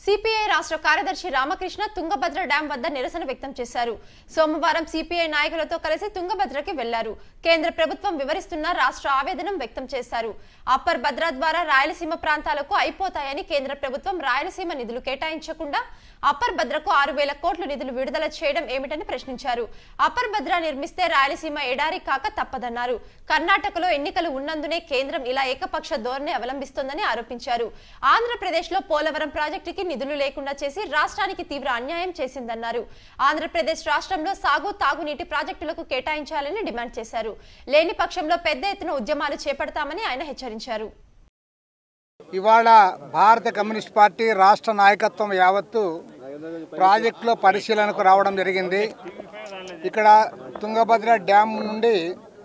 CPI రాష్ట్ర కార్యదర్శి Ramakrishna Tungabhadra dam వద్ద నిరసన వ్యక్తం చేశారు సోమవారం సిపిఐ నాయకులతో కలిసి తుంగభద్రకి వెళ్లారు కేంద్ర ప్రభుత్వం వివరిస్తున్న రాష్ట్ర ఆవేదనం వ్యక్తం చేశారు అప్పర్ భద్ర ద్వారా రాయలసీమ ప్రాంతాలకు అయిపోతాయని కేంద్ర ప్రభుత్వం రాయలసీమ నిధులు కేటాయించకుండా అప్పర్ భద్రకు ఆరు వేల కోట్ల నిధులు విడుదల చేయడం ఏమిటని ప్రశ్నించారు అప్పర్ భద్ర నిర్మిస్తే రాయలసీమ ఎడారి కాక తప్పదన్నారు కర్ణాటకలో ఎన్నికలు ఉన్నందునే కేంద్రం ఇలా ఏకపక్ష ధోరణి అవలంబిస్తోందని ఆరోపించారు ఆంధ్రప్రదేశ్ లో పోలవరం ప్రాజెక్టుకి నిధులు లేకుండా చేసి రాష్ట్రానికి తీవ్ర అన్యాయం చేసిందన్నారు ఆంధ్రప్రదేశ్ రాష్ట్రంలో సాగు తాగునీటి ప్రాజెక్టులకు కేటాయించాలని డిమాండ్ చేశారు లేని పక్షంలో పెద్ద ఎత్తున ఉద్యమాలు చేపడతామని ఆయన హెచ్చరించారు ఇవాళ భారత కమ్యూనిస్ట్ పార్టీ రాష్ట్ర నాయకత్వం యావత్తు ప్రాజెక్టులో పరిశీలనకు రావడం జరిగింది ఇక్కడ తుంగభద్ర డ్యామ్ నుండి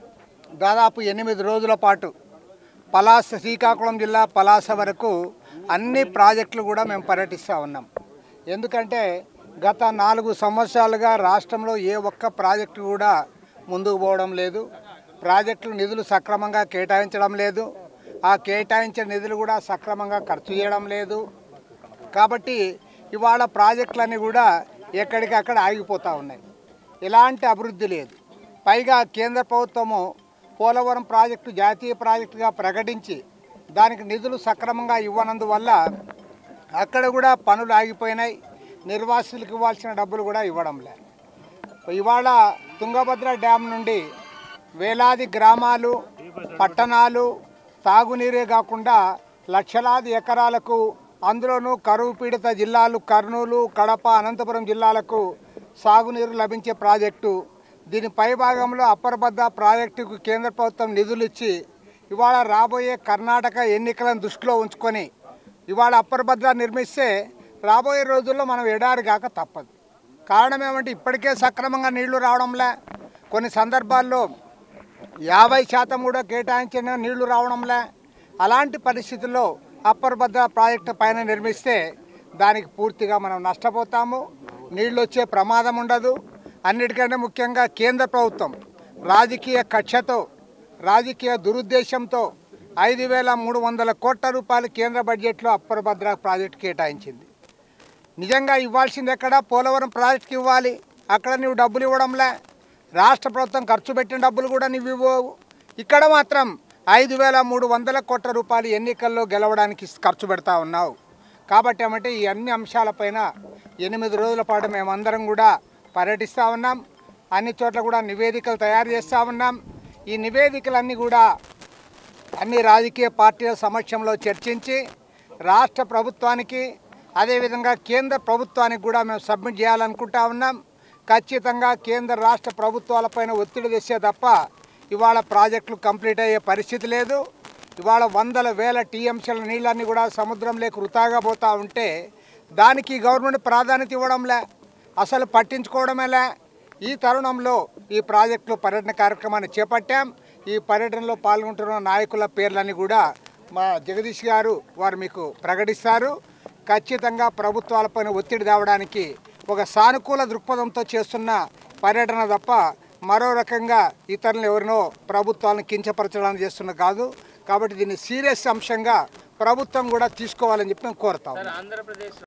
దాదాపు ఎనిమిది రోజుల పాటు పలాస శ్రీకాకుళం జిల్లా పలాస వరకు అన్ని ప్రాజెక్టులు కూడా మేము పర్యటిస్తూ ఉన్నాం ఎందుకంటే గత నాలుగు సంవత్సరాలుగా రాష్ట్రంలో ఏ ఒక్క ప్రాజెక్టు కూడా ముందుకు పోవడం లేదు ప్రాజెక్టులు నిధులు సక్రమంగా కేటాయించడం లేదు ఆ కేటాయించిన నిధులు కూడా సక్రమంగా ఖర్చు చేయడం లేదు కాబట్టి ఇవాళ ప్రాజెక్టులన్నీ కూడా ఎక్కడికక్కడ ఆగిపోతూ ఉన్నాయి ఎలాంటి అభివృద్ధి లేదు పైగా కేంద్ర ప్రభుత్వము పోలవరం ప్రాజెక్టు జాతీయ ప్రాజెక్టుగా ప్రకటించి దానికి నిధులు సక్రమంగా ఇవ్వనందువల్ల అక్కడ కూడా పనులు ఆగిపోయినాయి నిర్వాసితులకు ఇవ్వాల్సిన డబ్బులు కూడా ఇవ్వడం లేదు ఇవాళ తుంగభద్ర డ్యామ్ నుండి వేలాది గ్రామాలు పట్టణాలు తాగునీరే కాకుండా లక్షలాది ఎకరాలకు అందులోనూ కరువు పీడిత జిల్లాలు కర్నూలు కడప అనంతపురం జిల్లాలకు సాగునీరు లభించే ప్రాజెక్టు దీని పైభాగంలో అప్పర్బద్ద ప్రాజెక్టుకు కేంద్ర ప్రభుత్వం నిధులు ఇచ్చి ఇవాళ రాబోయే కర్ణాటక ఎన్నికలను దృష్టిలో ఉంచుకొని ఇవాళ అప్పర్భద్ర నిర్మిస్తే రాబోయే రోజుల్లో మనం ఎడారి కాక తప్పదు కారణం ఏమంటే ఇప్పటికే సక్రమంగా నీళ్లు రావడంలే కొన్ని సందర్భాల్లో యాభై శాతం కూడా కేటాయించిన నీళ్లు రావడంలే అలాంటి పరిస్థితుల్లో అప్పర్ భద్ర ప్రాజెక్టు పైన నిర్మిస్తే దానికి పూర్తిగా మనం నష్టపోతాము నీళ్ళు వచ్చే ప్రమాదం ఉండదు అన్నిటికంటే ముఖ్యంగా కేంద్ర ప్రభుత్వం రాజకీయ కక్షతో రాజకీయ దురుద్దేశంతో ఐదు వేల మూడు వందల కోట్ల రూపాయలు కేంద్ర బడ్జెట్లో అప్పర్ భద్ర ప్రాజెక్టు కేటాయించింది నిజంగా ఇవ్వాల్సింది ఎక్కడ పోలవరం ప్రాజెక్టుకి ఇవ్వాలి అక్కడ నువ్వు డబ్బులు ఇవ్వడంలే రాష్ట్ర ప్రభుత్వం ఖర్చు పెట్టిన డబ్బులు కూడా నువ్వు ఇవ్వవు ఇక్కడ మాత్రం ఐదు వేల మూడు వందల కోట్ల రూపాయలు ఎన్నికల్లో గెలవడానికి ఖర్చు పెడతా ఉన్నావు కాబట్టి ఏమంటే ఈ అన్ని అంశాలపైన ఎనిమిది రోజుల పాటు మేమందరం కూడా పర్యటిస్తూ ఉన్నాం అన్ని చోట్ల కూడా నివేదికలు తయారు చేస్తూ ఉన్నాం ఈ నివేదికలన్నీ కూడా అన్ని రాజకీయ పార్టీల సమక్షంలో చర్చించి రాష్ట్ర ప్రభుత్వానికి అదేవిధంగా కేంద్ర ప్రభుత్వానికి కూడా మేము సబ్మిట్ చేయాలనుకుంటా ఉన్నాం ఖచ్చితంగా కేంద్ర రాష్ట్ర ప్రభుత్వాలపైన ఒత్తిడి తెస్తే తప్ప ఇవాళ ప్రాజెక్టులు కంప్లీట్ అయ్యే పరిస్థితి లేదు ఇవాళ వందల వేల టీఎంసీల నీళ్ళన్నీ కూడా సముద్రంలోకి వృతాగా పోతూ ఉంటే దానికి గవర్నమెంట్ ప్రాధాన్యత ఇవ్వడంలే అసలు పట్టించుకోవడమేలే ఈ తరుణంలో ఈ ప్రాజెక్టులో పర్యటన కార్యక్రమాన్ని చేపట్టాం ఈ పర్యటనలో పాల్గొంటున్న నాయకుల పేర్లన్నీ కూడా మా జగదీష్ గారు వారు మీకు ప్రకటిస్తారు ఖచ్చితంగా ప్రభుత్వాలపైన ఒత్తిడి తేవడానికి ఒక సానుకూల దృక్పథంతో చేస్తున్న పర్యటన తప్ప మరో రకంగా ఇతరులను ఎవరినో ప్రభుత్వాలను కించపరచడానికి చేస్తున్న కాదు కాబట్టి దీన్ని సీరియస్ అంశంగా ప్రభుత్వం కూడా తీసుకోవాలని చెప్పి మేము కోరుతాం ఆంధ్రప్రదేశ్